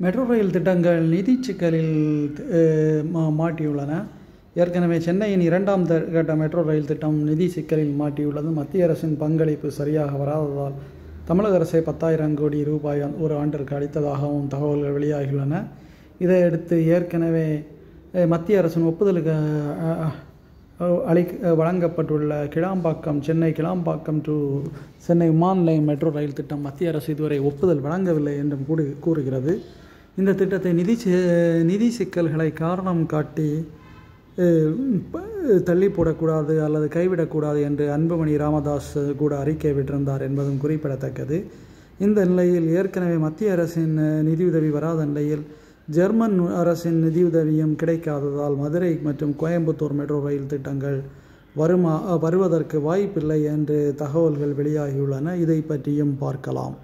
metro rail திட்டங்கள் நிதி சிக்கலில் அஹ், மா- மாட்டியுள்ளன ஏற்கனவே சென்னையின் இரண்டாம் த- கட்ட மெட்ரோ ரயில் திட்டம் நிதி சிக்கலில் மாட்டியுள்ளது மத்திய அரசின் பங்களிப்பு சரியாக வராததால் தமிழக அரசே பத்தாயிரம் கோடி ரூபாய் ஒரு ஆண்டிற்கு அளித்ததாகவும் தகவல்கள் வெளியாகியுள்ளன இதையடுத்து ஏற்கனவே அஹ், மத்திய அரசின் ஒப்புதலுக்கு அஹ், அஹ், அளி வழங்கப்பட்டுள்ள கிளாம்பாக்கம் சென்னை கிளாம்பாக்கம் டு சென்னை விமான நிலையம் மெட்ரோ ரயில் திட்டம் மத்திய அரசு இதுவரை ஒப்புதல் வழங்கவில்லை என்றும் கூறு கூறுகிறது இந்த திட்டத்தை நிதி சி- நிதி சிக்கல்களை காரணம் காட்டி அஹ், ப- தள்ளி போடக்கூடாது அல்லது கைவிடக்கூடாது என்று அன்புமணி ராமதாஸ் கூட அறிக்கை விட்டிருந்தார் என்பதும் குறிப்பிடத்தக்கது இந்த நிலையில் ஏற்கனவே மத்திய அரசின் அஹ், நிதியுதவி வராத நிலையில் ஜெர்மன் அரசின் நிதியுதவியும் கிடைக்காததால் மதுரை மற்றும் கோயம்புத்தூர் மெட்ரோ ரயில் திட்டங்கள் வருமா வருவதற்கு வாய்ப்பில்லை என்று தகவல்கள் வெளியாகியுள்ளன இதை பற்றியும் பார்க்கலாம்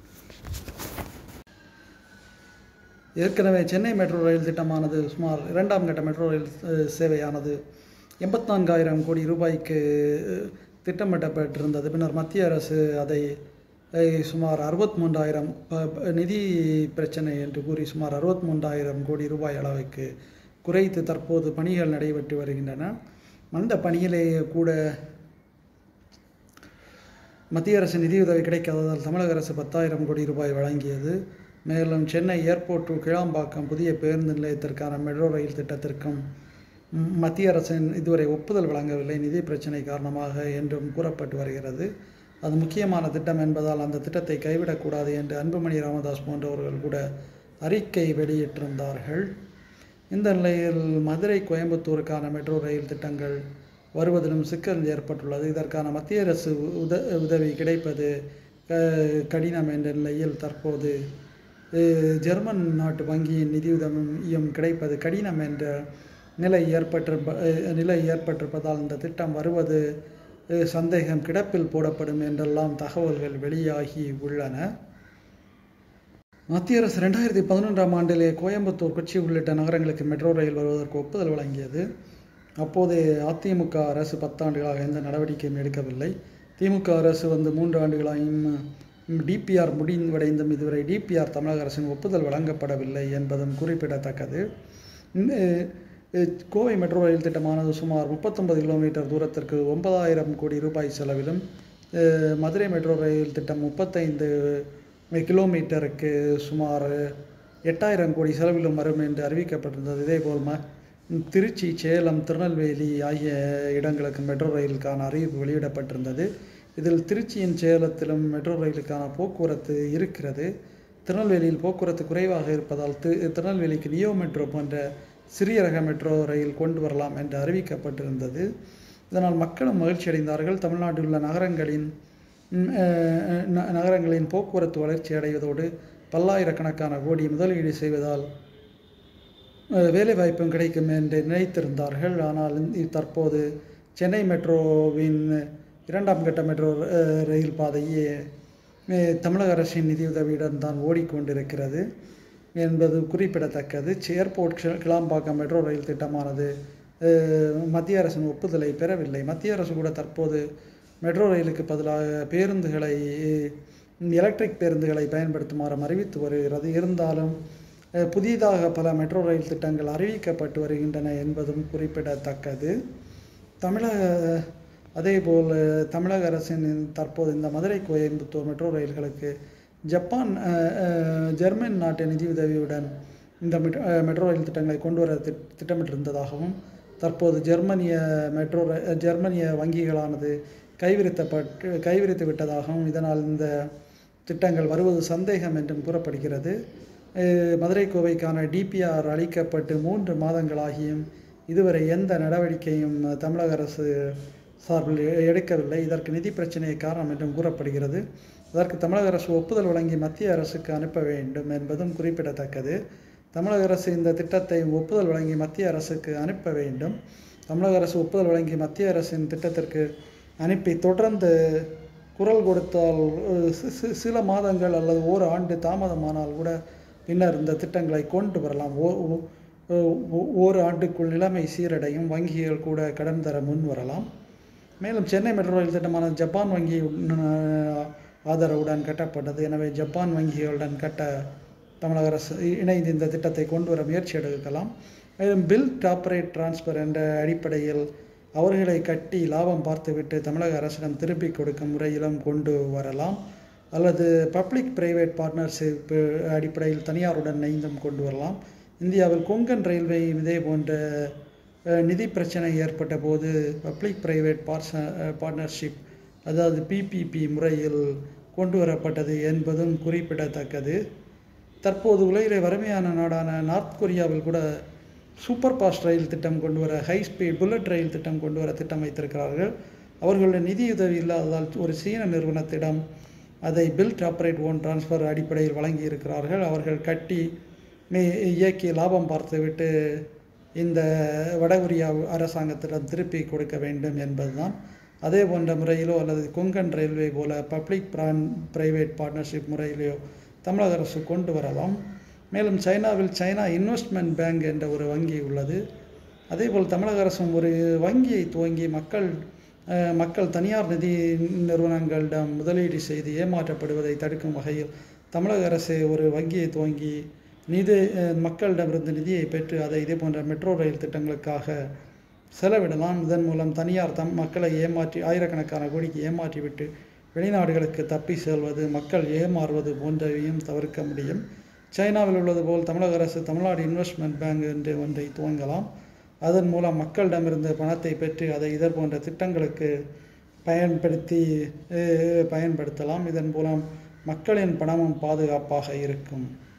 ஏற்கனவே சென்னை மெட்ரோ ரயில் திட்டமானது சுமார் இரண்டாம் கட்ட மெட்ரோ ரயில் அஹ், சேவையானது எண்பத்தான்காயிரம் கோடி ரூபாய்க்கு அஹ், திட்டமிடப்பட்டிருந்தது பின்னர் மத்திய அரசு அதை அஹ், சுமார் அறுபத்தி மூன்றாயிரம் நிதி பிரச்சனை என்று கூறி சுமார் அறுபத்தி மூன்றாயிரம் கோடி ரூபாய் அளவுக்கு குறைத்து தற்போது பணிகள் நடைபெற்று வருகின்றன அந்த பணியிலேயே கூட மத்திய அரசு நிதியுதவி கிடைக்காததால் தமிழக அரசு பத்தாயிரம் கோடி ரூபாய் வழங்கியது மேலும் சென்னை ஏர்போர்ட் டு கிளாம்பாக்கம் புதிய பேருந்து நிலையத்திற்கான மெட்ரோ ரயில் திட்டத்திற்கும் ம், மத்திய அரசின் இதுவரை ஒப்புதல் வழங்கவில்லை நிதி பிரச்சனை காரணமாக என்றும் கூறப்பட்டு வருகிறது அது முக்கியமான திட்டம் என்பதால் அந்த திட்டத்தை கைவிடக்கூடாது என்று அன்புமணி ராமதாஸ் போன்றவர்கள் கூட அறிக்கை வெளியிட்டிருந்தார்கள் இந்த நிலையில் மதுரை கோயம்புத்தூருக்கான மெட்ரோ ரயில் திட்டங்கள் வருவதிலும் சிக்கல் ஏற்பட்டுள்ளது இதற்கான மத்திய அரசு உத உதவி கிடைப்பது க- கடினம் என்ற நிலையில் தற்போது அஹ், ஜெர்மன் நாட்டு வங்கியின் நிதியுதவியும் கிடைப்பது கடினம் என்ற நிலை ஏற்பட்டிருப்ப அஹ், நிலை ஏற்பட்டிருப்பதால் இந்த திட்டம் வருவது அஹ், சந்தேகம் கிடப்பில் போடப்படும் என்றெல்லாம் தகவல்கள் வெளியாகி உள்ளன மத்திய அரசு ரெண்டாயிரத்தி பதினொன்றாம் ஆண்டிலே கோயம்புத்தூர் கொச்சி உள்ளிட்ட நகரங்களுக்கு மெட்ரோ ரயில் வருவதற்கு ஒப்புதல் வழங்கியது அப்போதைய அதிமுக அரசு பத்தாண்டுகளாக எந்த நடவடிக்கையும் எடுக்கவில்லை திமுக அரசு வந்து மூன்று ஆண்டுகளாயும் டிபிஆர் முடிவடைந்தும் இதுவரை டிபிஆர் தமிழக அரசின் ஒப்புதல் வழங்கப்படவில்லை என்பதும் குறிப்பிடத்தக்கது இந்த, அஹ், கோவை மெட்ரோ ரயில் திட்டமானது சுமார் முப்பத்தொன்பது கிலோமீட்டர் தூரத்திற்கு ஒன்பதாயிரம் கோடி ரூபாய் செலவிலும் அஹ், மதுரை மெட்ரோ ரயில் திட்டம் முப்பத்தைந்து கிலோமீட்டருக்கு சுமார் எட்டாயிரம் கோடி செலவிலும் வரும் என்று அறிவிக்கப்பட்டிருந்தது இதேபோல் ம திருச்சி சேலம் திருநெல்வேலி ஆகிய இடங்களுக்கு மெட்ரோ ரயிலுக்கான அறிவிப்பு வெளியிடப்பட்டிருந்தது இதில் திருச்சியின் சேலத்திலும் மெட்ரோ ரயிலுக்கான போக்குவரத்து இருக்கிறது திருநெல்வேலியில் போக்குவரத்து குறைவாக இருப்பதால் தி திருநெல்வேலிக்கு நியோ மெட்ரோ போன்ற சிறிய ரக மெட்ரோ ரயில் கொண்டு வரலாம் என்று அறிவிக்கப்பட்டிருந்தது இதனால் மக்களும் மகிழ்ச்சி அடைந்தார்கள் தமிழ்நாட்டில் உள்ள நகரங்களின் ம், அஹ், ந- நகரங்களின் போக்குவரத்து வளர்ச்சி அடைவதோடு பல்லாயிரக்கணக்கான கோடி முதலீடு செய்வதால் அஹ், வேலைவாய்ப்பும் கிடைக்கும் என்று நினைத்திருந்தார்கள் ஆனால் இந்த- தற்போது சென்னை மெட்ரோவின் இரண்டாம் கட்ட மெட்ரோ அஹ், ரயில் பாதையே அஹ், தமிழக அரசின் நிதியுதவியுடன் தான் ஓடிக்கொண்டிருக்கிறது என்பது குறிப்பிடத்தக்கது ஏர்போர்ட் கி- கிளாம்பாக்கம் மெட்ரோ ரயில் திட்டமானது அஹ், மத்திய அரசின் ஒப்புதலை பெறவில்லை மத்திய அரசு கூட தற்போது மெட்ரோ ரயிலுக்கு பதிலாக பேருந்துகளை எலக்ட்ரிக் பேருந்துகளை பயன்படுத்துமாறு அறிவித்து வருகிறது இருந்தாலும் அஹ், புதிதாக பல மெட்ரோ ரயில் திட்டங்கள் அறிவிக்கப்பட்டு வருகின்றன என்பதும் குறிப்பிடத்தக்கது தமிழக அதேபோல் தமிழக அரசின் தற்போது இந்த மதுரை கோயம்புத்தூர் மெட்ரோ ரயில்களுக்கு ஜப்பான் அஹ், அஹ், ஜெர்மன் நாட்டு நிதியுதவியுடன் இந்த மெட்- அஹ், மெட்ரோ ரயில் திட்டங்களை கொண்டு வர திட்- திட்டமிட்டிருந்ததாகவும் தற்போது ஜெர்மனிய மெட்ரோ ர- அஹ், ஜெர்மனிய வங்கிகளானது கைவிரித்தப்பட்டு கைவிரித்து விட்டதாகவும் இதனால் இந்த திட்டங்கள் வருவது சந்தேகம் என்றும் கூறப்படுகிறது அஹ், மதுரை கோவைக்கான டிபிஆர் அளிக்கப்பட்டு மூன்று மாதங்களாகியும் இதுவரை எந்த நடவடிக்கையும் தமிழக அரசு சார்பில் எ- எடுக்கவில்லை இதற்கு நிதி பிரச்சனை காரணம் என்றும் கூறப்படுகிறது அதற்கு தமிழக அரசு ஒப்புதல் வழங்கி மத்திய அரசுக்கு அனுப்ப வேண்டும் என்பதும் குறிப்பிடத்தக்கது தமிழக அரசு இந்த திட்டத்தை ஒப்புதல் வழங்கி மத்திய அரசுக்கு அனுப்ப வேண்டும் தமிழக அரசு ஒப்புதல் வழங்கி மத்திய அரசின் திட்டத்திற்கு அனுப்பி தொடர்ந்து குரல் கொடுத்தால் அஹ், சி- சி- சில மாதங்கள் அல்லது ஓர் ஆண்டு தாமதமானால் கூட பின்னர் இந்த திட்டங்களை கொண்டு வரலாம் ஓ ஓ- ஓ- ஓர் ஆண்டுக்குள் நிலைமை சீரடையும் வங்கிகள் கூட கடன் தர முன் வரலாம் மேலும் சென்னை மெட்ரோ ரயில் திட்டமான ஜப்பான் வங்கி ஆதரவுடன் கட்டப்பட்டது எனவே ஜப்பான் வங்கிகளுடன் கட்ட தமிழக அரசு இணைந்து இந்த திட்டத்தை கொண்டு வர முயற்சி எடுக்கலாம் மேலும் பில்ட் ஆப்ரேட் டிரான்ஸ்ஃபர் என்ற அடிப்படையில் அவர்களை கட்டி லாபம் பார்த்துவிட்டு தமிழக அரசிடம் திருப்பி கொடுக்கும் முறையிலும் கொண்டு வரலாம் அல்லது பப்ளிக் பிரைவேட் பார்ட்னர்ஷிப் அடிப்படையில் தனியாருடன் இணைந்தும் கொண்டு வரலாம் இந்தியாவில் கொங்கன் ரயில்வே இதே போன்ற அஹ், நிதி பிரச்சனை ஏற்பட்ட போது பப்ளிக் பிரைவேட் பார்ட்ஸ பார்ட்னர்ஷிப் அதாவது பிபிபி முறையில் கொண்டு வரப்பட்டது என்பதும் குறிப்பிடத்தக்கது தற்போது உலகிலே வறுமையான நாடான நார்த் கொரியாவில் கூட சூப்பர் ஃபாஸ்ட் ரயில் திட்டம் கொண்டு வர ஹை ஸ்பீட் புல்லட் ரயில் திட்டம் கொண்டு வர திட்டம் வைத்திருக்கிறார்கள் அவர்களுடைய நிதியுதவி இல்லாததால் ஒரு சீன நிறுவனத்திடம் அதை பில்ட் ஆப்ரேட் ஓன் டிரான்ஸ்ஃபர் அடிப்படையில் வழங்கி இருக்கிறார்கள் அவர்கள் கட்டி மே- இயக்கி லாபம் பார்த்துவிட்டு இந்த வடகொரியா அரசாங்கத்திடம் திருப்பி கொடுக்க வேண்டும் என்பதுதான் அதே போன்ற முறையிலோ அல்லது கொங்கன் ரயில்வே போல பப்ளிக் பிரான் பிரைவேட் பார்ட்னர்ஷிப் முறையிலோ தமிழக அரசு கொண்டு வரலாம் மேலும் சைனாவில் சைனா இன்வெஸ்ட்மெண்ட் பேங்க் என்ற ஒரு வங்கி உள்ளது அதேபோல் தமிழக அரசும் ஒரு வங்கியை துவங்கி மக்கள் அஹ், மக்கள் தனியார் நிதி நிறுவனங்களிடம் முதலீடு செய்து ஏமாற்றப்படுவதை தடுக்கும் வகையில் தமிழக அரசு ஒரு வங்கியை துவங்கி நிதி அஹ், மக்களிடமிருந்து நிதியை பெற்று அதை இதே போன்ற மெட்ரோ ரயில் திட்டங்களுக்காக செலவிடலாம் இதன் மூலம் தனியார் தம் மக்களை ஏமாற்றி ஆயிரக்கணக்கான கோடிக்கு ஏமாற்றிவிட்டு வெளிநாடுகளுக்கு தப்பி செல்வது மக்கள் ஏமாறுவது போன்றவையும் தவிர்க்க முடியும் சைனாவில் உள்ளது போல் தமிழக அரசு தமிழ்நாடு இன்வெஸ்ட்மெண்ட் பேங்க் என்று ஒன்றை துவங்கலாம் அதன் மூலம் மக்களிடமிருந்து பணத்தை பெற்று அதை இதர் போன்ற திட்டங்களுக்கு பயன்படுத்தி அஹ், பயன்படுத்தலாம் இதன் மூலம் மக்களின் பணமும் பாதுகாப்பாக இருக்கும்